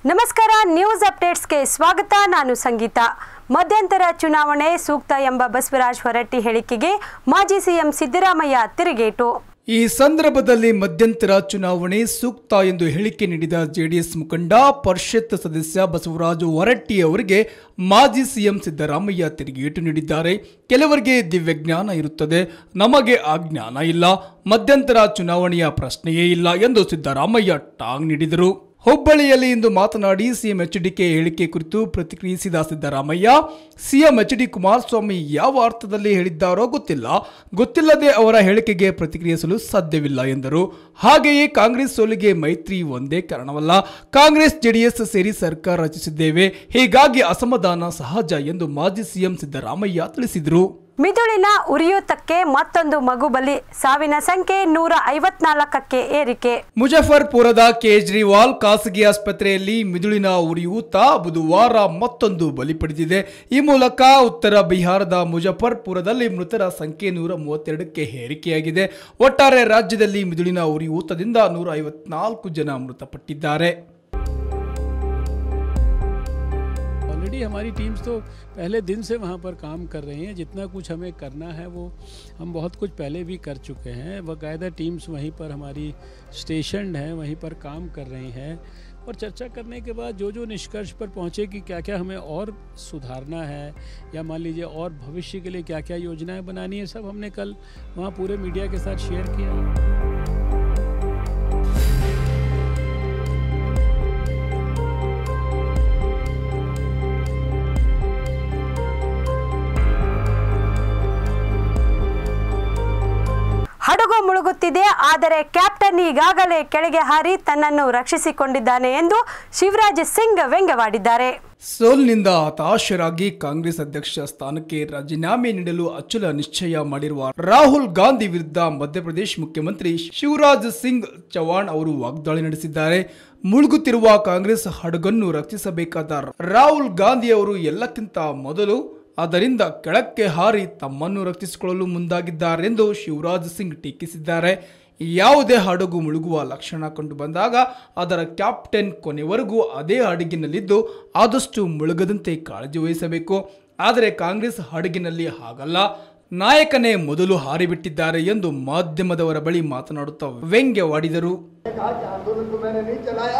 ನಮಸ್ಕಾರ ನ್ಯೂಸ್ ಅಪ್ಡೇಟ್ಸ್ಗೆ ಸ್ವಾಗತ ನಾನು ಸಂಗೀತ ಮಧ್ಯಂತರ ಚುನಾವಣೆ ಸೂಕ್ತ ಎಂಬ ಬಸವರಾಜ್ ಹೊರಟ್ಟಿ ಹೇಳಿಕೆಗೆ ಮಾಜಿ ಸಿಎಂ ಸಿದ್ದರಾಮಯ್ಯ ತಿರುಗೇಟು ಈ ಸಂದರ್ಭದಲ್ಲಿ ಮಧ್ಯಂತರ ಚುನಾವಣೆ ಸೂಕ್ತ ಎಂದು ಹೇಳಿಕೆ ನೀಡಿದ ಜೆಡಿಎಸ್ ಮುಖಂಡ ಪರಿಷತ್ ಸದಸ್ಯ ಬಸವರಾಜು ಹೊರಟ್ಟಿ ಅವರಿಗೆ ಮಾಜಿ ಸಿಎಂ ಸಿದ್ದರಾಮಯ್ಯ ತಿರುಗೇಟು ನೀಡಿದ್ದಾರೆ ಕೆಲವರಿಗೆ ದಿವ್ಯಜ್ಞಾನ ಇರುತ್ತದೆ ನಮಗೆ ಆ ಜ್ಞಾನ ಇಲ್ಲ ಮಧ್ಯಂತರ ಚುನಾವಣೆಯ ಪ್ರಶ್ನೆಯೇ ಇಲ್ಲ ಎಂದು ಸಿದ್ದರಾಮಯ್ಯ ಟಾಂಗ್ ನೀಡಿದರು ಹುಬ್ಬಳ್ಳಿಯಲ್ಲಿ ಇಂದು ಮಾತನಾಡಿ ಸಿಎಂ ಎಚ್ ಡಿಕೆ ಹೇಳಿಕೆ ಕುರಿತು ಪ್ರತಿಕ್ರಿಯಿಸಿದ Siddaramaiah CM H D Kumaraswamy ಯಾವ ಅರ್ಥದಲ್ಲಿ ಹೇಳಿದ್ದಾರೋ ಗೊತ್ತಿಲ್ಲ ಗೊತ್ತಿಲ್ಲದೆ ಅವರ ಹೇಳಿಕೆಗೆ ಪ್ರತಿಕ್ರಿಯಿಸಲು ಸಾಧ್ಯವಿಲ್ಲ ಎಂದರು ಹಾಗೆಯೇ ಕಾಂಗ್ರೆಸ್ ಸೋಲಿಗೆ ಮೈತ್ರಿ ಒಂದೇ ಕಾರಣವಲ್ಲ ಕಾಂಗ್ರೆಸ್ ಜೆಡಿಎಸ್ ಸೇರಿ ಸರ್ಕಾರ ರಚಿಸಿದ್ದೇವೆ ಹೀಗಾಗಿ ಅಸಮಾಧಾನ ಸಹಜ ಎಂದು ಮಾಜಿ ಸಿಎಂ ಸಿದ್ದರಾಮಯ್ಯ ತಿಳಿಸಿದರು ಮಿದುಳಿನ ಉರಿಯೂತಕ್ಕೆ ಮತ್ತೊಂದು ಮಗು ಬಲಿ ಸಾವಿನ ಸಂಖ್ಯೆ ನೂರ ಐವತ್ನಾಲ್ಕಕ್ಕೆ ಏರಿಕೆ ಮುಜಫರ್ಪುರದ ಕೇಜ್ರಿವಾಲ್ ಖಾಸಗಿ ಆಸ್ಪತ್ರೆಯಲ್ಲಿ ಮಿದುಳಿನ ಉರಿಯೂತ ಬುಧವಾರ ಮತ್ತೊಂದು ಬಲಿ ಪಡೆದಿದೆ ಈ ಮೂಲಕ ಉತ್ತರ ಬಿಹಾರದ ಮುಜಫರ್ಪುರದಲ್ಲಿ ಮೃತರ ಸಂಖ್ಯೆ ನೂರ ಮೂವತ್ತೆರಡಕ್ಕೆ ಏರಿಕೆಯಾಗಿದೆ ಒಟ್ಟಾರೆ ರಾಜ್ಯದಲ್ಲಿ ಮಿದುಳಿನ ಉರಿಯೂತದಿಂದ ನೂರ ಐವತ್ನಾಲ್ಕು ಜನ ಮೃತಪಟ್ಟಿದ್ದಾರೆ ऑलरेडी हमारी टीम्स तो पहले दिन से वहाँ पर काम कर रही हैं जितना कुछ हमें करना है वो हम बहुत कुछ पहले भी कर चुके हैं बाकायदा टीम्स वहीं पर हमारी स्टेशन हैं वहीं पर काम कर रही हैं और चर्चा करने के बाद जो जो निष्कर्ष पर पहुँचे कि क्या क्या हमें और सुधारना है या मान लीजिए और भविष्य के लिए क्या क्या योजनाएं बनानी है सब हमने कल वहाँ पूरे मीडिया के साथ शेयर किया ಹಡಗು ಮುಳುಗುತ್ತಿದೆ ಆದರೆ ಕ್ಯಾಪ್ಟನ್ ಈಗಾಗಲೇ ಕೆಳಗೆ ಹಾರಿ ತನ್ನನ್ನು ರಕ್ಷಿಸಿಕೊಂಡಿದ್ದಾನೆ ಎಂದು ಶಿವರಾಜ್ ಸಿಂಗ್ ವ್ಯಂಗ್ಯವಾಡಿದ್ದಾರೆ ಸೋಲ್ನಿಂದ ಹತಾಶರಾಗಿ ಕಾಂಗ್ರೆಸ್ ಅಧ್ಯಕ್ಷ ಸ್ಥಾನಕ್ಕೆ ರಾಜೀನಾಮೆ ನೀಡಲು ಅಚಲ ನಿಶ್ಚಯ ಮಾಡಿರುವ ರಾಹುಲ್ ಗಾಂಧಿ ವಿರುದ್ಧ ಮಧ್ಯಪ್ರದೇಶ ಮುಖ್ಯಮಂತ್ರಿ ಶಿವರಾಜ್ ಸಿಂಗ್ ಚೌಹಾಣ್ ಅವರು ವಾಗ್ದಾಳಿ ನಡೆಸಿದ್ದಾರೆ ಮುಳುಗುತ್ತಿರುವ ಕಾಂಗ್ರೆಸ್ ಹಡಗನ್ನು ರಕ್ಷಿಸಬೇಕಾದ ರಾಹುಲ್ ಗಾಂಧಿ ಅವರು ಎಲ್ಲಕ್ಕಿಂತ ಮೊದಲು ಅದರಿಂದ ಕೆಳಕ್ಕೆ ಹಾರಿ ತಮ್ಮನ್ನು ರಕ್ಷಿಸಿಕೊಳ್ಳಲು ಮುಂದಾಗಿದ್ದಾರೆಂದು ಶಿವರಾಜ್ ಸಿಂಗ್ ಟೀಕಿಸಿದ್ದಾರೆ ಯಾವುದೇ ಹಡಗು ಮುಳುಗುವ ಲಕ್ಷಣ ಕಂಡು ಬಂದಾಗ ಅದರ ಕ್ಯಾಪ್ಟನ್ ಕೊನೆವರೆಗೂ ಅದೇ ಹಡಗಿನಲ್ಲಿದ್ದು ಆದಷ್ಟು ಮುಳುಗದಂತೆ ಕಾಳಜಿ ವಹಿಸಬೇಕು ಆದರೆ ಕಾಂಗ್ರೆಸ್ ಹಡಗಿನಲ್ಲಿ ಹಾಗಲ್ಲ ನಾಯಕನೇ ಮೊದಲು ಹಾರಿಬಿಟ್ಟಿದ್ದಾರೆ ಎಂದು ಮಾಧ್ಯಮದವರ ಬಳಿ ಮಾತನಾಡುತ್ತಾ ವ್ಯಂಗ್ಯವಾಡಿದರು कहा कि आंदोलन को मैंने नहीं चलाया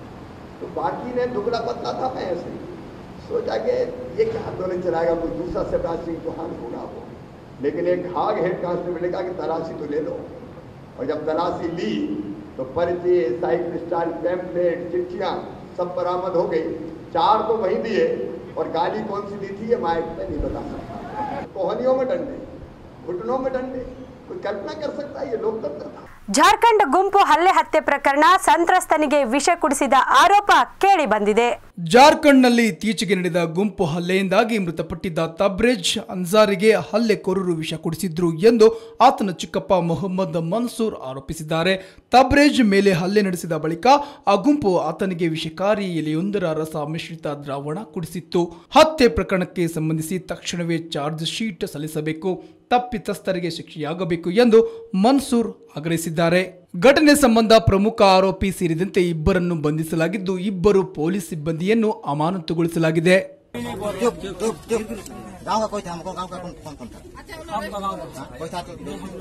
तो बाकी ने दुगला पतला था मैं ऐसे ही सोचा कि ये क्या आंदोलन चलाएगा कोई दूसरा शिवराज सिंह चौहान होगा वो लेकिन एक भाग हेड कांस्टेबल ने कहा कि तलाशी तो ले लो और जब तलाशी ली तो पर्चे साइकिल स्टाइल पैम्पलेट चिट्ठियाँ सब बरामद हो गई चार तो वहीं दिए और गाली कौन सी दी थी ये माइक में नहीं बता सकता कोहनियों में डंडे घुटनों में डंडे कोई कल्पना कर सकता है ये लोकतंत्र था ಜಾರ್ಖಂಡ್ ಗುಂಪು ಹಲ್ಲೆ ಹತ್ಯೆ ಪ್ರಕರಣ ಸಂತ್ರಸ್ತನಿಗೆ ವಿಷ ಕುಡಿಸಿದ ಆರೋಪ ಕೇಳಿ ಬಂದಿದೆ ಜಾರ್ಖಂಡ್ನಲ್ಲಿ ಇತ್ತೀಚೆಗೆ ನಡೆದ ಗುಂಪು ಹಲ್ಲೆಯಿಂದಾಗಿ ಮೃತಪಟ್ಟಿದ್ದ ತಬ್ರೇಜ್ ಅನ್ಸಾರಿಗೆ ಹಲ್ಲೆಕೋರರು ವಿಷ ಕುಡಿಸಿದ್ರು ಎಂದು ಆತನ ಚಿಕ್ಕಪ್ಪ ಮೊಹಮ್ಮದ್ ಮನ್ಸೂರ್ ಆರೋಪಿಸಿದ್ದಾರೆ ತಬ್ರೇಜ್ ಮೇಲೆ ಹಲ್ಲೆ ನಡೆಸಿದ ಬಳಿಕ ಆ ಗುಂಪು ಆತನಿಗೆ ವಿಷಕಾರಿ ಎಲೆಯೊಂದರ ರಸ ಮಿಶ್ರಿತ ದ್ರಾವಣ ಕುಡಿಸಿತ್ತು ಹತ್ಯೆ ಪ್ರಕರಣಕ್ಕೆ ಸಂಬಂಧಿಸಿ ತಕ್ಷಣವೇ ಚಾರ್ಜ್ ಶೀಟ್ ಸಲ್ಲಿಸಬೇಕು ತಪ್ಪಿತಸ್ಥರಿಗೆ ಶಿಕ್ಷೆಯಾಗಬೇಕು ಎಂದು ಮನ್ಸೂರ್ ಆಗ್ರಹಿಸಿದ್ದಾರೆ ಘಟನೆ ಸಂಬಂಧ ಪ್ರಮುಖ ಆರೋಪಿ ಸೇರಿದಂತೆ ಇಬ್ಬರನ್ನು ಬಂಧಿಸಲಾಗಿದ್ದು ಇಬ್ಬರು ಪೊಲೀಸ್ ಸಿಬ್ಬಂದಿಯನ್ನು ಅಮಾನತುಗೊಳಿಸಲಾಗಿದೆ चुप चुप चुप गाँव का कोई था हमको गाँव का कौन कौन कौन था हाँ, कोई था तो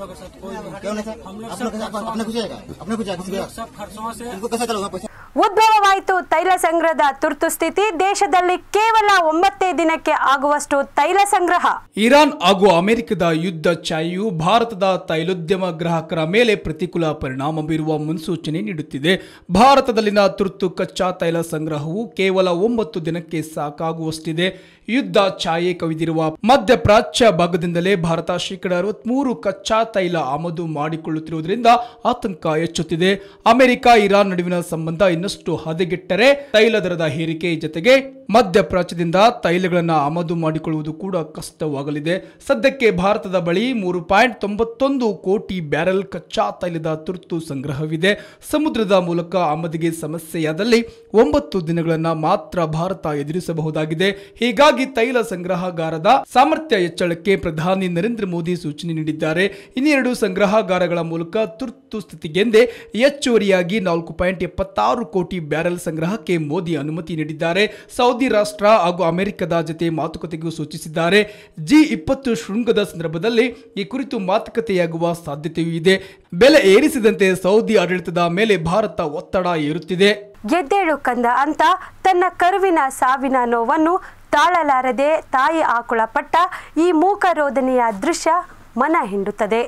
क्यों नहीं था अपने के साथ अपने कुछ अपने कुछ किसी के इनको कैसे चलोगे पैसा ಉದ್ಭವವಾಯಿತು ತೈಲ ಸಂಗ್ರಹದ ತುರ್ತು ಸ್ಥಿತಿ ದೇಶದಲ್ಲಿ ಕೇವಲ ಒಂಬತ್ತೇ ದಿನಕ್ಕೆ ಆಗುವಷ್ಟು ತೈಲ ಸಂಗ್ರಹ ಇರಾನ್ ಹಾಗೂ ಅಮೆರಿಕದ ಯುದ್ಧ ಛಾಯೆಯು ಭಾರತದ ತೈಲೋದ್ಯಮ ಗ್ರಾಹಕರ ಮೇಲೆ ಪ್ರತಿಕೂಲ ಪರಿಣಾಮ ಬೀರುವ ಮುನ್ಸೂಚನೆ ನೀಡುತ್ತಿದೆ ಭಾರತದಲ್ಲಿನ ತುರ್ತು ಕಚ್ಚಾ ತೈಲ ಸಂಗ್ರಹವು ಕೇವಲ ಒಂಬತ್ತು ದಿನಕ್ಕೆ ಸಾಕಾಗುವಷ್ಟಿದೆ ಯುದ್ಧ ಛಾಯೆ ಕವಿದಿರುವ ಮಧ್ಯಪ್ರಾಚ್ಯ ಭಾಗದಿಂದಲೇ ಭಾರತ ಶೇಕಡ ಅರವತ್ಮೂರು ಕಚ್ಚಾ ತೈಲ ಆಮದು ಮಾಡಿಕೊಳ್ಳುತ್ತಿರುವುದರಿಂದ ಆತಂಕ ಹೆಚ್ಚುತ್ತಿದೆ ಅಮೆರಿಕ ಇರಾನ್ ನಡುವಿನ ಸಂಬಂಧ ಇನ್ನಷ್ಟು ಹದಗೆಟ್ಟರೆ ತೈಲ ದರದ ಏರಿಕೆ ಜೊತೆಗೆ ಮಧ್ಯಪ್ರಾಚ್ಯದಿಂದ ತೈಲಗಳನ್ನು ಆಮದು ಮಾಡಿಕೊಳ್ಳುವುದು ಕೂಡ ಕಷ್ಟವಾಗಲಿದೆ ಸದ್ಯಕ್ಕೆ ಭಾರತದ ಬಳಿ ಮೂರು ಪಾಯಿಂಟ್ ತೊಂಬತ್ತೊಂದು ಕೋಟಿ ಬ್ಯಾರೆಲ್ ಕಚ್ಚಾ ತೈಲದ ತುರ್ತು ಸಂಗ್ರಹವಿದೆ ಸಮುದ್ರದ ಮೂಲಕ ಆಮದಿಗೆ ಸಮಸ್ಯೆಯಾದಲ್ಲಿ ಒಂಬತ್ತು ದಿನಗಳನ್ನು ಮಾತ್ರ ಭಾರತ ಎದುರಿಸಬಹುದಾಗಿದೆ ಹೀಗಾಗಿ ತೈಲ ಸಂಗ್ರಹಗಾರದ ಸಾಮರ್ಥ್ಯ ಹೆಚ್ಚಳಕ್ಕೆ ಪ್ರಧಾನಿ ನರೇಂದ್ರ ಮೋದಿ ಸೂಚನೆ ನೀಡಿದ್ದಾರೆ ಇನ್ನೆರಡು ಸಂಗ್ರಹಗಾರಗಳ ಮೂಲಕ ತುರ್ತು ತುರ್ತುಸ್ಥಿತಿಗೆಂದೇ ಹೆಚ್ಚುವರಿಯಾಗಿ ನಾಲ್ಕು ಪಾಯಿಂಟ್ ಎಪ್ಪತ್ತಾರು ಕೋಟಿ ಬ್ಯಾರೆಲ್ ಸಂಗ್ರಹಕ್ಕೆ ಮೋದಿ ಅನುಮತಿ ನೀಡಿದ್ದಾರೆ ಸೌದಿ ರಾಷ್ಟ್ರ ಹಾಗೂ ಅಮೆರಿಕದ ಜತೆ ಮಾತುಕತೆಗೂ ಸೂಚಿಸಿದ್ದಾರೆ ಜಿ ಇಪ್ಪತ್ತು ಶೃಂಗದ ಸಂದರ್ಭದಲ್ಲಿ ಈ ಕುರಿತು ಮಾತುಕತೆಯಾಗುವ ಸಾಧ್ಯತೆಯೂ ಇದೆ ಬೆಲೆ ಏರಿಸಿದಂತೆ ಸೌದಿ ಆಡಳಿತದ ಮೇಲೆ ಭಾರತ ಒತ್ತಡ ಏರುತ್ತಿದೆ ಗೆದ್ದೇಳು ಕಂದ ಅಂತ ತನ್ನ ಕರುವಿನ ಸಾವಿನ ನೋವನ್ನು ತಾಳಲಾರದೆ ತಾಯಿ ಆಕುಳ ಪಟ್ಟ ಈ ಮೂಕ ರೋದನೆಯ ದೃಶ್ಯ ಮನ ಹಿಂಡುತ್ತದೆ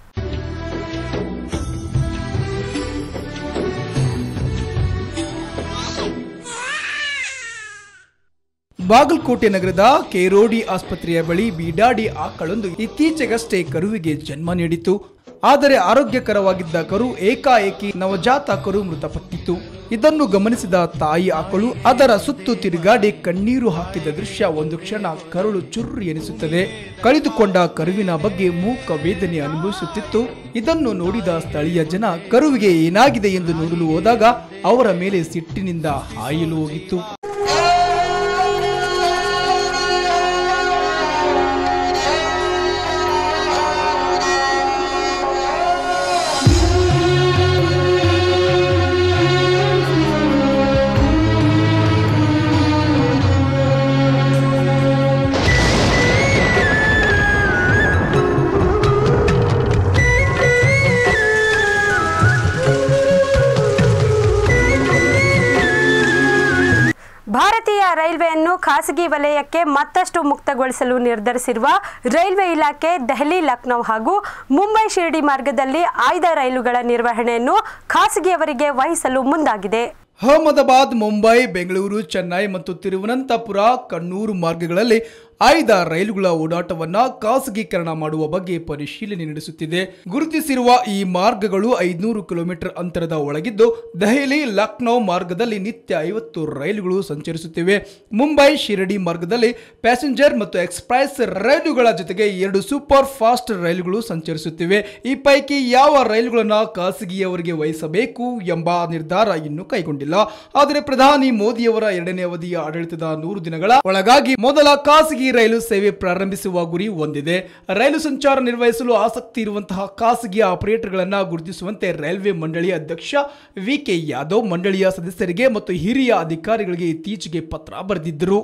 ಬಾಗಲಕೋಟೆ ನಗರದ ಕೇರೋಡಿ ಆಸ್ಪತ್ರೆಯ ಬಳಿ ಬೀಡಾಡಿ ಆಕಳೊಂದು ಇತ್ತೀಚೆಗಷ್ಟೇ ಕರುವಿಗೆ ಜನ್ಮ ನೀಡಿತು ಆದರೆ ಆರೋಗ್ಯಕರವಾಗಿದ್ದ ಕರು ಏಕಾಏಕಿ ನವಜಾತ ಕರು ಮೃತಪಟ್ಟಿತ್ತು ಇದನ್ನು ಗಮನಿಸಿದ ತಾಯಿ ಆಕಳು ಅದರ ಸುತ್ತು ತಿರುಗಾಡಿ ಕಣ್ಣೀರು ಹಾಕಿದ ದೃಶ್ಯ ಒಂದು ಕ್ಷಣ ಕರುಳು ಚುರ್ರು ಎನಿಸುತ್ತದೆ ಕಳೆದುಕೊಂಡ ಕರುವಿನ ಬಗ್ಗೆ ಮೂಕ ವೇದನೆ ಅನುಭವಿಸುತ್ತಿತ್ತು ಇದನ್ನು ನೋಡಿದ ಸ್ಥಳೀಯ ಜನ ಕರುವಿಗೆ ಏನಾಗಿದೆ ಎಂದು ನೋಡಲು ಹೋದಾಗ ಅವರ ಮೇಲೆ ಸಿಟ್ಟಿನಿಂದ ಹಾಯಲು ಹೋಗಿತ್ತು ಭಾರತೀಯ ರೈಲ್ವೆಯನ್ನು ಖಾಸಗಿ ವಲಯಕ್ಕೆ ಮತ್ತಷ್ಟು ಮುಕ್ತಗೊಳಿಸಲು ನಿರ್ಧರಿಸಿರುವ ರೈಲ್ವೆ ಇಲಾಖೆ ದೆಹಲಿ ಲಕ್ನೋ ಹಾಗೂ ಮುಂಬೈ ಶಿರ್ಡಿ ಮಾರ್ಗದಲ್ಲಿ ಆಯ್ದ ರೈಲುಗಳ ನಿರ್ವಹಣೆಯನ್ನು ಖಾಸಗಿಯವರಿಗೆ ವಹಿಸಲು ಮುಂದಾಗಿದೆ ಅಹಮದಾಬಾದ್ ಮುಂಬೈ ಬೆಂಗಳೂರು ಚೆನ್ನೈ ಮತ್ತು ತಿರುವನಂತಪುರ ಕಣ್ಣೂರು ಮಾರ್ಗಗಳಲ್ಲಿ ಆಯ್ದ ರೈಲುಗಳ ಓಡಾಟವನ್ನ ಖಾಸಗೀಕರಣ ಮಾಡುವ ಬಗ್ಗೆ ಪರಿಶೀಲನೆ ನಡೆಸುತ್ತಿದೆ ಗುರುತಿಸಿರುವ ಈ ಮಾರ್ಗಗಳು ಐದುನೂರು ಕಿಲೋಮೀಟರ್ ಅಂತರದ ಒಳಗಿದ್ದು ದೆಹಲಿ ಲಕ್ನೋ ಮಾರ್ಗದಲ್ಲಿ ನಿತ್ಯ ಐವತ್ತು ರೈಲುಗಳು ಸಂಚರಿಸುತ್ತಿವೆ ಮುಂಬೈ ಶಿರಡಿ ಮಾರ್ಗದಲ್ಲಿ ಪ್ಯಾಸೆಂಜರ್ ಮತ್ತು ಎಕ್ಸ್ಪ್ರೆಸ್ ರೈಲುಗಳ ಜೊತೆಗೆ ಎರಡು ಸೂಪರ್ ಫಾಸ್ಟ್ ರೈಲುಗಳು ಸಂಚರಿಸುತ್ತಿವೆ ಈ ಪೈಕಿ ಯಾವ ರೈಲುಗಳನ್ನು ಖಾಸಗಿಯವರಿಗೆ ವಹಿಸಬೇಕು ಎಂಬ ನಿರ್ಧಾರ ಇನ್ನೂ ಕೈಗೊಂಡಿಲ್ಲ ಆದರೆ ಪ್ರಧಾನಿ ಮೋದಿಯವರ ಎರಡನೇ ಅವಧಿಯ ಆಡಳಿತದ ನೂರು ದಿನಗಳ ಒಳಗಾಗಿ ಮೊದಲ ಖಾಸಗಿ ರೈಲು ಸೇವೆ ಪ್ರಾರಂಭಿಸುವ ಗುರಿ ಹೊಂದಿದೆ ರೈಲು ಸಂಚಾರ ನಿರ್ವಹಿಸಲು ಆಸಕ್ತಿ ಇರುವಂತಹ ಖಾಸಗಿ ಆಪರೇಟರ್ಗಳನ್ನು ಗುರುತಿಸುವಂತೆ ರೈಲ್ವೆ ಮಂಡಳಿ ಅಧ್ಯಕ್ಷ ವಿ ಕೆ ಯಾದವ್ ಮಂಡಳಿಯ ಸದಸ್ಯರಿಗೆ ಮತ್ತು ಹಿರಿಯ ಅಧಿಕಾರಿಗಳಿಗೆ ಇತ್ತೀಚೆಗೆ ಪತ್ರ ಬರೆದಿದ್ದರು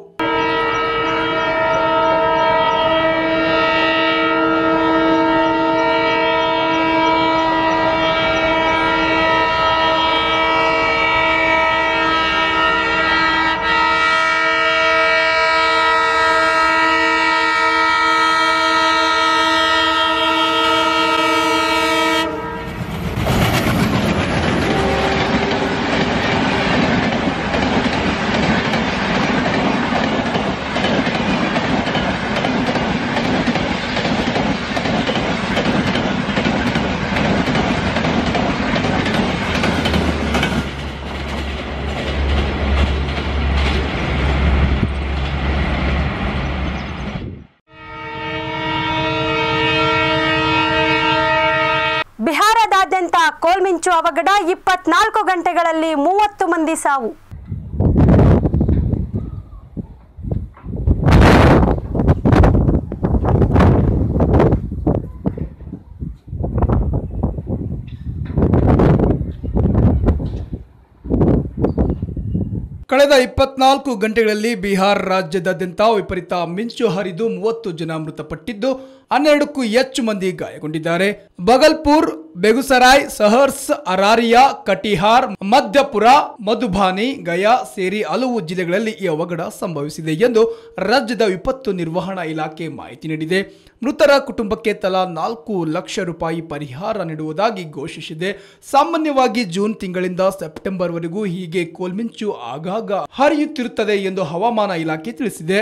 ಬಿಹಾರದಾದ್ಯಂತ ಕೋಲ್ಮಿಂಚು ಅವಘಡ ಇಪ್ಪತ್ನಾಲ್ಕು ಗಂಟೆಗಳಲ್ಲಿ ಮೂವತ್ತು ಮಂದಿ ಸಾವು ಕಳೆದ ಇಪ್ಪತ್ನಾಲ್ಕು ಗಂಟೆಗಳಲ್ಲಿ ಬಿಹಾರ ರಾಜ್ಯದಾದ್ಯಂತ ವಿಪರೀತ ಮಿಂಚು ಹರಿದು ಮೂವತ್ತು ಜನ ಮೃತಪಟ್ಟಿದ್ದು ಹನ್ನೆರಡಕ್ಕೂ ಹೆಚ್ಚು ಮಂದಿ ಗಾಯಗೊಂಡಿದ್ದಾರೆ ಬಗಲ್ಪುರ್ ಬೆಗುಸರಾಯ್ ಸಹರ್ಸ್ ಅರಾರಿಯಾ ಕಟಿಹಾರ್ ಮಧ್ಯಪುರ ಮಧುಬಾನಿ ಗಯಾ ಸೇರಿ ಹಲವು ಜಿಲ್ಲೆಗಳಲ್ಲಿ ಈ ಅವಘಡ ಸಂಭವಿಸಿದೆ ಎಂದು ರಾಜ್ಯದ ವಿಪತ್ತು ನಿರ್ವಹಣಾ ಇಲಾಖೆ ಮಾಹಿತಿ ನೀಡಿದೆ ಮೃತರ ಕುಟುಂಬಕ್ಕೆ ತಲಾ ನಾಲ್ಕು ಲಕ್ಷ ರೂಪಾಯಿ ಪರಿಹಾರ ನೀಡುವುದಾಗಿ ಘೋಷಿಸಿದೆ ಸಾಮಾನ್ಯವಾಗಿ ಜೂನ್ ತಿಂಗಳಿಂದ ಸೆಪ್ಟೆಂಬರ್ವರೆಗೂ ಹೀಗೆ ಕೋಲ್ಮಿಂಚು ಆಗಾಗ ಹರಿಯುತ್ತಿರುತ್ತದೆ ಎಂದು ಹವಾಮಾನ ಇಲಾಖೆ ತಿಳಿಸಿದೆ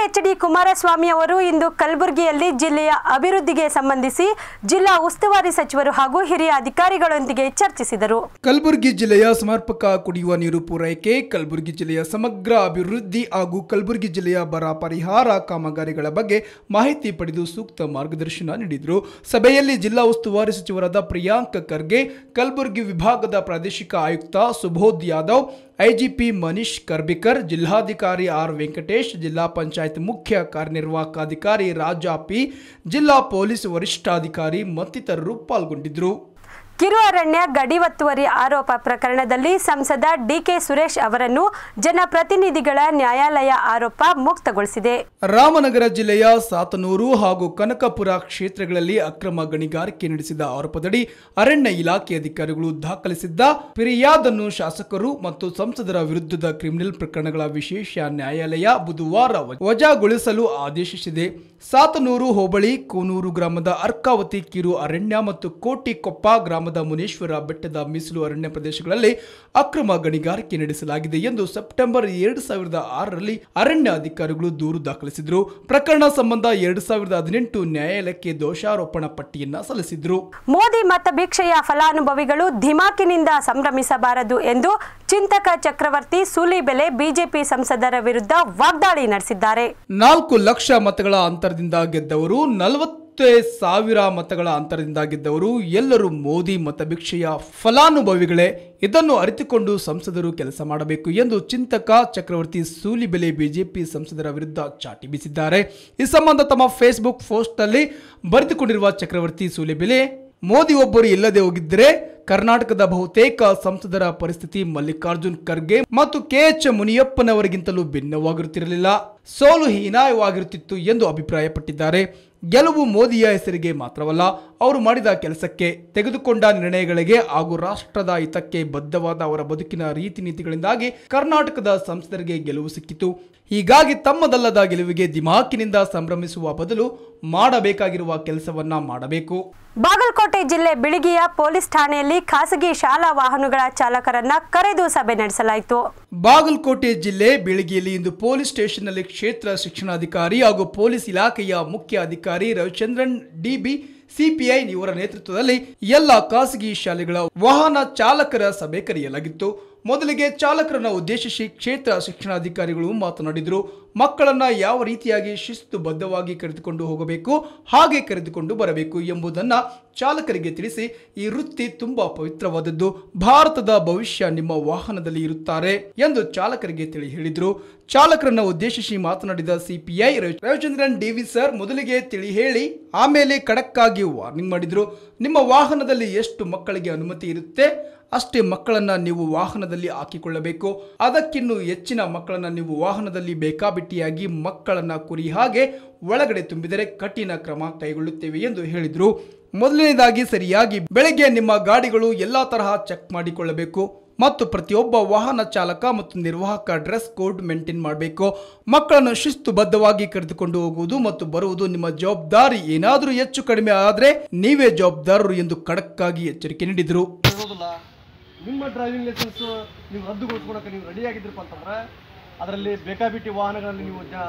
ಎಚ್ ಡಿ ಕುಮಾರಸ್ವಾಮಿ ಅವರು ಇಂದು ಕಲಬುರಗಿಯಲ್ಲಿ ಜಿಲ್ಲೆಯ ಅಭಿವೃದ್ಧಿಗೆ ಸಂಬಂಧಿಸಿ ಜಿಲ್ಲಾ ಉಸ್ತುವಾರಿ ಸಚಿವರು ಹಾಗೂ ಹಿರಿಯ ಅಧಿಕಾರಿಗಳೊಂದಿಗೆ ಚರ್ಚಿಸಿದರು ಕಲಬುರಗಿ ಜಿಲ್ಲೆಯ ಸಮರ್ಪಕ ಕುಡಿಯುವ ನೀರು ಪೂರೈಕೆ ಕಲಬುರಗಿ ಜಿಲ್ಲೆಯ ಸಮಗ್ರ ಅಭಿವೃದ್ಧಿ ಹಾಗೂ ಕಲಬುರಗಿ ಜಿಲ್ಲೆಯ ಬರ ಪರಿಹಾರ ಕಾಮಗಾರಿಗಳ ಬಗ್ಗೆ ಮಾಹಿತಿ ಪಡೆದು ಸೂಕ್ತ ಮಾರ್ಗದರ್ಶನ ನೀಡಿದರು ಸಭೆಯಲ್ಲಿ ಜಿಲ್ಲಾ ಉಸ್ತುವಾರಿ ಸಚಿವರಾದ ಪ್ರಿಯಾಂಕ್ ಖರ್ಗೆ ಕಲಬುರಗಿ ವಿಭಾಗದ ಪ್ರಾದೇಶಿಕ ಆಯುಕ್ತ ಸುಬೋಧ್ ಯಾದವ್ ಐಜಿಪಿ ಮನೀಶ್ ಕರ್ಬಿಕರ್ ಜಿಲ್ಲಾಧಿಕಾರಿ ಆರ್ ವೆಂಕಟೇಶ್ ಜಿಲ್ಲಾ ಪಂಚಾಯತ್ ಮುಖ್ಯ ಕಾರ್ಯನಿರ್ವಾಹಕಾಧಿಕಾರಿ ರಾಜಾ ಪಿ ಜಿಲ್ಲಾ ಪೊಲೀಸ್ ವರಿಷ್ಠಾಧಿಕಾರಿ ಮತ್ತಿತರರು ಪಾಲ್ಗೊಂಡಿದ್ದರು ಕಿರು ಅರಣ್ಯ ಗಡಿ ಒತ್ತುವರಿ ಆರೋಪ ಪ್ರಕರಣದಲ್ಲಿ ಸಂಸದ ಡಿಕೆ ಸುರೇಶ್ ಅವರನ್ನು ಜನಪ್ರತಿನಿಧಿಗಳ ನ್ಯಾಯಾಲಯ ಆರೋಪ ಮುಕ್ತಗೊಳಿಸಿದೆ ರಾಮನಗರ ಜಿಲ್ಲೆಯ ಸಾತನೂರು ಹಾಗೂ ಕನಕಪುರ ಕ್ಷೇತ್ರಗಳಲ್ಲಿ ಅಕ್ರಮ ಗಣಿಗಾರಿಕೆ ನಡೆಸಿದ ಆರೋಪದಡಿ ಅರಣ್ಯ ಇಲಾಖೆ ಅಧಿಕಾರಿಗಳು ದಾಖಲಿಸಿದ್ದ ಫಿರ್ಯಾದನ್ನು ಶಾಸಕರು ಮತ್ತು ಸಂಸದರ ವಿರುದ್ಧದ ಕ್ರಿಮಿನಲ್ ಪ್ರಕರಣಗಳ ವಿಶೇಷ ನ್ಯಾಯಾಲಯ ಬುಧವಾರ ವಜಾಗೊಳಿಸಲು ಆದೇಶಿಸಿದೆ ಸಾತನೂರು ಹೋಬಳಿ ಕೂನೂರು ಗ್ರಾಮದ ಅರ್ಕಾವತಿ ಕಿರು ಅರಣ್ಯ ಮತ್ತು ಕೋಟಿಕೊಪ್ಪ ಗ್ರಾಮದ ಮುನೇಶ್ವರ ಬೆಟ್ಟದ ಮೀಸಲು ಅರಣ್ಯ ಪ್ರದೇಶಗಳಲ್ಲಿ ಅಕ್ರಮ ಗಣಿಗಾರಿಕೆ ನಡೆಸಲಾಗಿದೆ ಎಂದು ಸೆಪ್ಟೆಂಬರ್ ಎರಡು ಸಾವಿರದ ಆರರಲ್ಲಿ ಅರಣ್ಯ ಅಧಿಕಾರಿಗಳು ದೂರು ದಾಖಲಿಸಿದರು ಪ್ರಕರಣ ಸಂಬಂಧ ಎರಡು ಸಾವಿರದ ಹದಿನೆಂಟು ನ್ಯಾಯಾಲಯಕ್ಕೆ ದೋಷಾರೋಪಣಾ ಪಟ್ಟಿಯನ್ನ ಸಲ್ಲಿಸಿದ್ರು ಮೋದಿ ಮತಭಿಕ್ಷೆಯ ಫಲಾನುಭವಿಗಳು ಧಿಮಾಕಿನಿಂದ ಸಂಭ್ರಮಿಸಬಾರದು ಎಂದು ಚಿಂತಕ ಚಕ್ರವರ್ತಿ ಸೂಲಿಬೆಲೆ ಬಿಜೆಪಿ ಸಂಸದರ ವಿರುದ್ಧ ವಾಗ್ದಾಳಿ ನಡೆಸಿದ್ದಾರೆ ನಾಲ್ಕು ಲಕ್ಷ ಮತಗಳ ಅಂತರದಿಂದ ಗೆದ್ದವರು ನಲವತ್ತೇ ಸಾವಿರ ಮತಗಳ ಅಂತರದಿಂದ ಗೆದ್ದವರು ಎಲ್ಲರೂ ಮೋದಿ ಮತಭಿಕ್ಷೆಯ ಫಲಾನುಭವಿಗಳೇ ಇದನ್ನು ಅರಿತುಕೊಂಡು ಸಂಸದರು ಕೆಲಸ ಮಾಡಬೇಕು ಎಂದು ಚಿಂತಕ ಚಕ್ರವರ್ತಿ ಸೂಲಿಬೆಲೆ ಬಿಜೆಪಿ ಸಂಸದರ ವಿರುದ್ಧ ಚಾಟಿ ಬೀಸಿದ್ದಾರೆ ಈ ಸಂಬಂಧ ತಮ್ಮ ಫೇಸ್ಬುಕ್ ಪೋಸ್ಟ್ನಲ್ಲಿ ಬರೆದುಕೊಂಡಿರುವ ಚಕ್ರವರ್ತಿ ಸೂಲಿಬೆಲೆ ಮೋದಿ ಒಬ್ಬರು ಇಲ್ಲದೆ ಹೋಗಿದ್ದರೆ ಕರ್ನಾಟಕದ ಬಹುತೇಕ ಸಂಸದರ ಪರಿಸ್ಥಿತಿ ಮಲ್ಲಿಕಾರ್ಜುನ್ ಖರ್ಗೆ ಮತ್ತು ಕೆ ಎಚ್ ಮುನಿಯಪ್ಪನವರಿಗಿಂತಲೂ ಭಿನ್ನವಾಗಿರುತ್ತಿರಲಿಲ್ಲ ಸೋಲು ಹೀನಾಯವಾಗಿರುತ್ತಿತ್ತು ಎಂದು ಅಭಿಪ್ರಾಯಪಟ್ಟಿದ್ದಾರೆ ಗೆಲುವು ಮೋದಿಯ ಹೆಸರಿಗೆ ಮಾತ್ರವಲ್ಲ ಅವರು ಮಾಡಿದ ಕೆಲಸಕ್ಕೆ ತೆಗೆದುಕೊಂಡ ನಿರ್ಣಯಗಳಿಗೆ ಹಾಗೂ ರಾಷ್ಟ್ರದ ಹಿತಕ್ಕೆ ಬದ್ಧವಾದ ಅವರ ಬದುಕಿನ ರೀತಿ ನೀತಿಗಳಿಂದಾಗಿ ಕರ್ನಾಟಕದ ಸಂಸದರಿಗೆ ಗೆಲುವು ಸಿಕ್ಕಿತು ಹೀಗಾಗಿ ತಮ್ಮದಲ್ಲದ ಗೆಲುವಿಗೆ ದಿಮಾಕಿನಿಂದ ಸಂಭ್ರಮಿಸುವ ಬದಲು ಮಾಡಬೇಕಾಗಿರುವ ಕೆಲಸವನ್ನ ಮಾಡಬೇಕು ಬಾಗಲಕೋಟೆ ಜಿಲ್ಲೆ ಬಿಳಿಗಿಯ ಪೊಲೀಸ್ ಠಾಣೆಯಲ್ಲಿ ಖಾಸಗಿ ಶಾಲಾ ವಾಹನಗಳ ಚಾಲಕರನ್ನ ಕರೆದು ಸಭೆ ನಡೆಸಲಾಯಿತು ಬಾಗಲಕೋಟೆ ಜಿಲ್ಲೆ ಬೆಳಗ್ಗೆಯಲ್ಲಿ ಇಂದು ಪೊಲೀಸ್ ಸ್ಟೇಷನ್ನಲ್ಲಿ ಕ್ಷೇತ್ರ ಶಿಕ್ಷಣಾಧಿಕಾರಿ ಹಾಗೂ ಪೊಲೀಸ್ ಇಲಾಖೆಯ ಮುಖ್ಯ ಅಧಿಕಾರಿ ರವಿಚಂದ್ರನ್ ಡಿಬಿ ಸಿಪಿಐ ಇವರ ನೇತೃತ್ವದಲ್ಲಿ ಎಲ್ಲ ಖಾಸಗಿ ಶಾಲೆಗಳ ವಾಹನ ಚಾಲಕರ ಸಭೆ ಕರೆಯಲಾಗಿತ್ತು ಮೊದಲಿಗೆ ಚಾಲಕರನ್ನ ಉದ್ದೇಶಿಸಿ ಕ್ಷೇತ್ರ ಶಿಕ್ಷಣಾಧಿಕಾರಿಗಳು ಮಾತನಾಡಿದರು ಮಕ್ಕಳನ್ನ ಯಾವ ರೀತಿಯಾಗಿ ಶಿಸ್ತುಬದ್ಧವಾಗಿ ಕರೆದುಕೊಂಡು ಹೋಗಬೇಕು ಹಾಗೆ ಕರೆದುಕೊಂಡು ಬರಬೇಕು ಎಂಬುದನ್ನ ಚಾಲಕರಿಗೆ ತಿಳಿಸಿ ಈ ವೃತ್ತಿ ತುಂಬಾ ಪವಿತ್ರವಾದದ್ದು ಭಾರತದ ಭವಿಷ್ಯ ನಿಮ್ಮ ವಾಹನದಲ್ಲಿ ಇರುತ್ತಾರೆ ಎಂದು ಚಾಲಕರಿಗೆ ತಿಳಿ ಹೇಳಿದರು ಚಾಲಕರನ್ನ ಉದ್ದೇಶಿಸಿ ಮಾತನಾಡಿದ ಸಿಪಿಐ ರವಿಚಂದ್ರನ್ ಡಿವಿ ಸರ್ ಮೊದಲಿಗೆ ತಿಳಿ ಹೇಳಿ ಆಮೇಲೆ ಖಡಕ್ಕಾಗಿ ವಾರ್ನಿಂಗ್ ಮಾಡಿದ್ರು ನಿಮ್ಮ ವಾಹನದಲ್ಲಿ ಎಷ್ಟು ಮಕ್ಕಳಿಗೆ ಅನುಮತಿ ಇರುತ್ತೆ ಅಷ್ಟೇ ಮಕ್ಕಳನ್ನ ನೀವು ವಾಹನದಲ್ಲಿ ಹಾಕಿಕೊಳ್ಳಬೇಕು ಅದಕ್ಕಿನ್ನು ಹೆಚ್ಚಿನ ಮಕ್ಕಳನ್ನ ನೀವು ವಾಹನದಲ್ಲಿ ಬೇಕಾಬಿಟ್ಟಿಯಾಗಿ ಮಕ್ಕಳನ್ನ ಕುರಿ ಹಾಗೆ ಒಳಗಡೆ ತುಂಬಿದರೆ ಕಠಿಣ ಕ್ರಮ ಕೈಗೊಳ್ಳುತ್ತೇವೆ ಎಂದು ಹೇಳಿದರು ಮೊದಲನೇದಾಗಿ ಸರಿಯಾಗಿ ಬೆಳಗ್ಗೆ ನಿಮ್ಮ ಗಾಡಿಗಳು ಎಲ್ಲಾ ತರಹ ಚೆಕ್ ಮಾಡಿಕೊಳ್ಳಬೇಕು ಮತ್ತು ಪ್ರತಿಯೊಬ್ಬ ವಾಹನ ಚಾಲಕ ಮತ್ತು ನಿರ್ವಾಹಕ ಡ್ರೆಸ್ ಕೋಡ್ ಮೇಂಟೈನ್ ಮಾಡಬೇಕು ಮಕ್ಕಳನ್ನು ಶಿಸ್ತುಬದ್ಧವಾಗಿ ಕರೆದುಕೊಂಡು ಹೋಗುವುದು ಮತ್ತು ಬರುವುದು ನಿಮ್ಮ ಜವಾಬ್ದಾರಿ ಏನಾದರೂ ಹೆಚ್ಚು ಕಡಿಮೆ ಆದರೆ ನೀವೇ ಜವಾಬ್ದಾರರು ಎಂದು ಖಡಕ್ಕಾಗಿ ಎಚ್ಚರಿಕೆ ನೀಡಿದರು ಇರೋದಿಲ್ಲ ನಿಮ್ಮ ಡ್ರೈವಿಂಗ್ ಲೈಸೆನ್ಸ್ ನೀವು ರದ್ದುಗೊಳಿಸ್ಕೊಳಕ್ಕೆ ನೀವು ರೆಡಿ ಆಗಿದ್ರಪ್ಪ ಅಂತಂದ್ರೆ ಅದರಲ್ಲಿ ಬೇಕಾಬಿಟ್ಟಿ ವಾಹನಗಳಲ್ಲಿ ನೀವು ಜ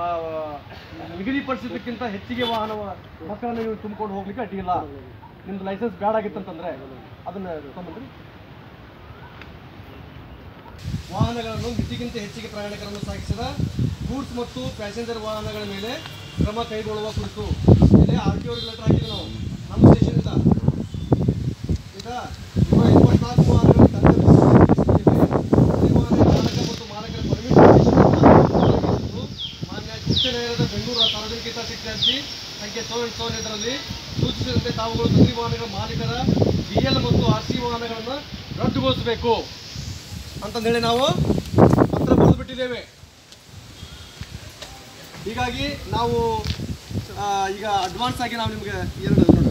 ಆ, ನಿಗದಿಪಡಿಸಿದ್ದಕ್ಕಿಂತ ಹೆಚ್ಚಿಗೆ ವಾಹನ ಮಕ್ಕಳನ್ನು ನೀವು ತುಂಬಿಕೊಂಡು ಹೋಗ್ಲಿಕ್ಕೆ ಅಡ್ಡಿಯಿಲ್ಲ ನಿಮ್ದು ಲೈಸೆನ್ಸ್ ಬ್ಯಾಡ್ ಆಗಿತ್ತಂತಂದ್ರೆ ಅದನ್ನ ತಗೊಂಡ್ರಿ ವಾಹನಗಳನ್ನು ಮಿತಿಗಿಂತ ಹೆಚ್ಚಿಗೆ ಪ್ರಯಾಣಿಕರನ್ನು ಸಾಗಿಸಿದ ಗೂಡ್ಸ್ ಮತ್ತು ಪ್ಯಾಸೆಂಜರ್ ವಾಹನಗಳ ಮೇಲೆ ಕ್ರಮ ಕೈಗೊಳ್ಳುವ ಕುರಿತು ಇಲ್ಲಿ ಆರ್ ಟಿ ಅವ್ರಿಗೆ ಲೆಟರ್ ಹಾಕಿದ್ವಿ ನಾವು ನಮ್ಮ ಸ್ಟೇಷನಿಂದ ಈಗ ನೂರ ಇಪ್ಪತ್ನಾಲ್ಕು ವಾಹನಗಳು ಚಾಲಕ ಮತ್ತು ಮಾಲಕರ ಪರ್ಮಿಟ್ ಮಾನ್ಯ ಉಚ್ಚ ನ್ಯಾಯಾಲಯದ ಬೆಂಗಳೂರು ಸಾರ್ವಜನಿಕ ಹಿತಾಸಕ್ತಿ ಅರ್ಜಿ ಸಂಖ್ಯೆ ಸೋನ್ ಸೋನ್ ಇದರಲ್ಲಿ ಸೂಚಿಸಿದಂತೆ ತಾವುಗಳು ಪ್ರತಿ ವಾಹನಗಳ ಮಾಲೀಕರ ಡಿಎಲ್ ಮತ್ತು ಆರ್ ಸಿ ವಾಹನಗಳನ್ನು ರದ್ದುಗೊಳಿಸಬೇಕು ಅಂತಂದೇಳಿ ನಾವು ಪತ್ರ ಬರೆದು ಬಿಟ್ಟಿದ್ದೇವೆ ಹೀಗಾಗಿ ನಾವು ಆ, ಈಗ ಅಡ್ವಾನ್ಸ್ ಆಗಿ ನಾವು ನಿಮಗೆ ಎರಡು ನೋಡಿ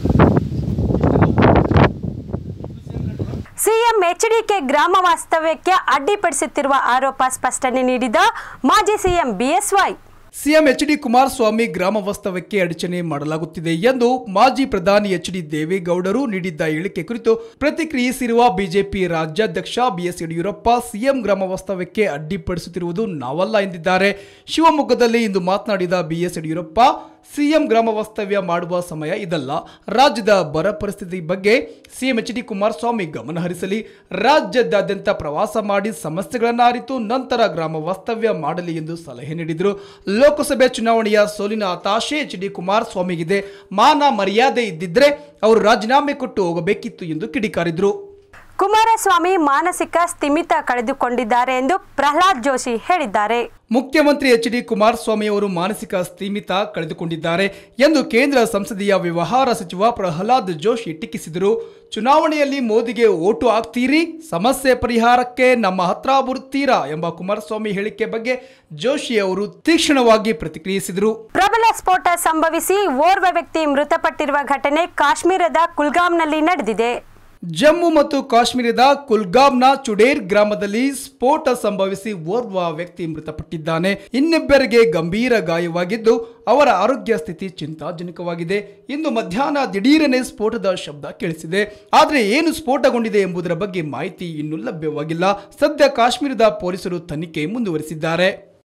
ಸಿಎಂ ಎಚ್ಡಿಕೆ ಗ್ರಾಮ ವಾಸ್ತವ್ಯಕ್ಕೆ ಅಡ್ಡಿಪಡಿಸುತ್ತಿರುವ ಆರೋಪ ಸ್ಪಷ್ಟನೆ ನೀಡಿದ ಮಾಜಿ CM BSY CM H D Kumaraswamy ಗ್ರಾಮ ವಾಸ್ತವ್ಯಕ್ಕೆ ಅಡಚಣೆ ಮಾಡಲಾಗುತ್ತಿದೆ ಎಂದು ಮಾಜಿ ಪ್ರಧಾನಿ ಎಚ್ ಡಿ ದೇವೇಗೌಡರು ನೀಡಿದ್ದ ಹೇಳಿಕೆ ಕುರಿತು ಪ್ರತಿಕ್ರಿಯಿಸಿರುವ ಬಿಜೆಪಿ ರಾಜ್ಯಾಧ್ಯಕ್ಷ ಬಿಎಸ್ ಯಡಿಯೂರಪ್ಪ ಸಿಎಂ ಗ್ರಾಮ ವಾಸ್ತವ್ಯಕ್ಕೆ ಅಡ್ಡಿಪಡಿಸುತ್ತಿರುವುದು ನಾವಲ್ಲ ಎಂದಿದ್ದಾರೆ ಶಿವಮೊಗ್ಗದಲ್ಲಿ ಇಂದು ಮಾತನಾಡಿದ ಬಿಎಸ್ ಯಡಿಯೂರಪ್ಪ ಸಿಎಂ ಗ್ರಾಮ ವಾಸ್ತವ್ಯ ಮಾಡುವ ಸಮಯ ಇದಲ್ಲ ರಾಜ್ಯದ ಬರ ಪರಿಸ್ಥಿತಿ ಬಗ್ಗೆ ಸಿಎಂ ಎಚ್ ಡಿ ಕುಮಾರಸ್ವಾಮಿ ಗಮನ ಹರಿಸಲಿ ರಾಜ್ಯದಾದ್ಯಂತ ಪ್ರವಾಸ ಮಾಡಿ ಸಮಸ್ಯೆಗಳನ್ನು ಅರಿತು ನಂತರ ಗ್ರಾಮ ವಾಸ್ತವ್ಯ ಮಾಡಲಿ ಎಂದು ಸಲಹೆ ನೀಡಿದರು ಲೋಕಸಭೆ ಚುನಾವಣೆಯ ಸೋಲಿನ ಹತಾಶೆ ಎಚ್ ಡಿ ಕುಮಾರಸ್ವಾಮಿಗಿದೆ ಮಾನ ಮರ್ಯಾದೆ ಇದ್ದಿದ್ರೆ ಅವರು ರಾಜೀನಾಮೆ ಕೊಟ್ಟು ಹೋಗಬೇಕಿತ್ತು ಎಂದು ಕಿಡಿಕಾರಿದರು ಕುಮಾರಸ್ವಾಮಿ ಮಾನಸಿಕ ಸ್ಥಿಮಿತ ಕಳೆದುಕೊಂಡಿದ್ದಾರೆ ಎಂದು ಪ್ರಹ್ಲಾದ್ ಜೋಶಿ ಹೇಳಿದ್ದಾರೆ ಮುಖ್ಯಮಂತ್ರಿ ಎಚ್ ಡಿ ಕುಮಾರಸ್ವಾಮಿ ಅವರು ಮಾನಸಿಕ ಸ್ಥಿಮಿತ ಕಳೆದುಕೊಂಡಿದ್ದಾರೆ ಎಂದು ಕೇಂದ್ರ ಸಂಸದೀಯ ವ್ಯವಹಾರ ಸಚಿವ ಪ್ರಹ್ಲಾದ್ ಜೋಶಿ ಟೀಕಿಸಿದರು ಚುನಾವಣೆಯಲ್ಲಿ ಮೋದಿಗೆ ಓಟು ಹಾಕ್ತೀರಿ ಸಮಸ್ಯೆ ಪರಿಹಾರಕ್ಕೆ ನಮ್ಮ ಹತ್ರ ಬರುತ್ತೀರಾ ಎಂಬ ಕುಮಾರಸ್ವಾಮಿ ಹೇಳಿಕೆ ಬಗ್ಗೆ ಜೋಶಿ ಅವರು ತೀಕ್ಷ್ಣವಾಗಿ ಪ್ರತಿಕ್ರಿಯಿಸಿದರು ಪ್ರಬಲ ಸ್ಫೋಟ ಸಂಭವಿಸಿ ಓರ್ವ ವ್ಯಕ್ತಿ ಮೃತಪಟ್ಟಿರುವ ಘಟನೆ ಕಾಶ್ಮೀರದ ಕುಲ್ಗಾಮ್ನಲ್ಲಿ ನಡೆದಿದೆ ಜಮ್ಮು ಮತ್ತು ಕಾಶ್ಮೀರದ ಕುಲ್ಗಾಮ್ನ ಚುಡೇರ್ ಗ್ರಾಮದಲ್ಲಿ ಸ್ಫೋಟ ಸಂಭವಿಸಿ ಓರ್ವ ವ್ಯಕ್ತಿ ಮೃತಪಟ್ಟಿದ್ದಾನೆ ಇನ್ನಿಬ್ಬರಿಗೆ ಗಂಭೀರ ಗಾಯವಾಗಿದ್ದು ಅವರ ಆರೋಗ್ಯ ಸ್ಥಿತಿ ಚಿಂತಾಜನಕವಾಗಿದೆ ಇಂದು ಮಧ್ಯಾಹ್ನ ದಿಢೀರನೆ ಸ್ಫೋಟದ ಶಬ್ದ ಕೇಳಿಸಿದೆ ಆದರೆ ಏನು ಸ್ಫೋಟಗೊಂಡಿದೆ ಎಂಬುದರ ಬಗ್ಗೆ ಮಾಹಿತಿ ಇನ್ನೂ ಲಭ್ಯವಾಗಿಲ್ಲ ಸದ್ಯ ಕಾಶ್ಮೀರದ ಪೊಲೀಸರು ತನಿಖೆ ಮುಂದುವರಿಸಿದ್ದಾರೆ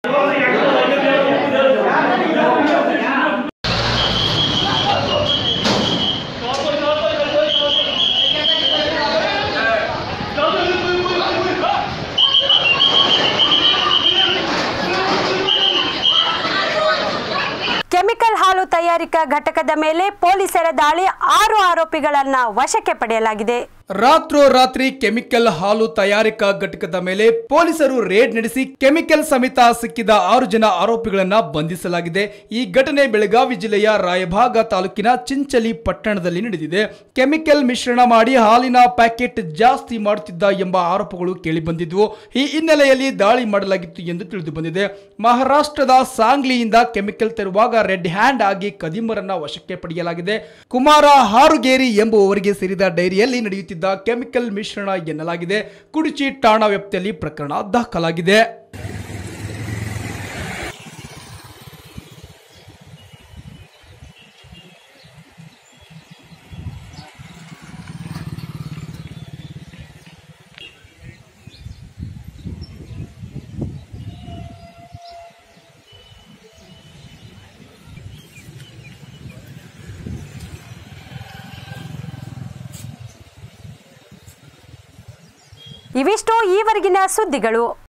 ಕೆಮಿಕಲ್ ಹಾಲು ತಯಾರಿಕಾ ಘಟಕದ ಮೇಲೆ ಪೊಲೀಸರ ದಾಳಿ ಆರು ಆರೋಪಿಗಳನ್ನ ವಶಕ್ಕೆ ಪಡೆಯಲಾಗಿದೆ ರಾತ್ರೋರಾತ್ರಿ ಕೆಮಿಕಲ್ ಹಾಲು ತಯಾರಿಕಾ ಘಟಕದ ಮೇಲೆ ಪೊಲೀಸರು ರೇಡ್ ನಡೆಸಿ ಕೆಮಿಕಲ್ ಸಮೇತ ಸಿಕ್ಕಿದ ಆರು ಜನ ಆರೋಪಿಗಳನ್ನ ಬಂಧಿಸಲಾಗಿದೆ ಈ ಘಟನೆ ಬೆಳಗಾವಿ ಜಿಲ್ಲೆಯ ರಾಯಭಾಗ ತಾಲೂಕಿನ ಚಿಂಚಲಿ ಪಟ್ಟಣದಲ್ಲಿ ನಡೆದಿದೆ ಕೆಮಿಕಲ್ ಮಿಶ್ರಣ ಮಾಡಿ ಹಾಲಿನ ಪ್ಯಾಕೆಟ್ ಜಾಸ್ತಿ ಮಾಡುತ್ತಿದ್ದ ಎಂಬ ಆರೋಪಗಳು ಕೇಳಿಬಂದಿದ್ವು ಈ ಹಿನ್ನೆಲೆಯಲ್ಲಿ ದಾಳಿ ಮಾಡಲಾಗಿತ್ತು ಎಂದು ತಿಳಿದು ಬಂದಿದೆ ಮಹಾರಾಷ್ಟ್ರದ ಸಾಂಗ್ಲಿಯಿಂದ ಕೆಮಿಕಲ್ ತರುವಾಗ ರೆಡ್ ಹ್ಯಾಂಡ್ ಆಗಿ ಕದಿಮರನ್ನ ವಶಕ್ಕೆ ಪಡೆಯಲಾಗಿದೆ ಕುಮಾರ ಹಾರುಗೇರಿ ಎಂಬುವವರಿಗೆ ಸೇರಿದ ಡೈರಿಯಲ್ಲಿ ನಡೆಯುತ್ತಿದ್ದ ಕೆಮಿಕಲ್ ಮಿಶ್ರಣ ಎನ್ನಲಾಗಿದೆ ಕುಡುಚಿ ಠಾಣಾ ವ್ಯಾಪ್ತಿಯಲ್ಲಿ ಪ್ರಕರಣ ದಾಖಲಾಗಿದೆ ಇವಿಷ್ಟು ಈವರೆಗಿನ ಸುದ್ದಿಗಳು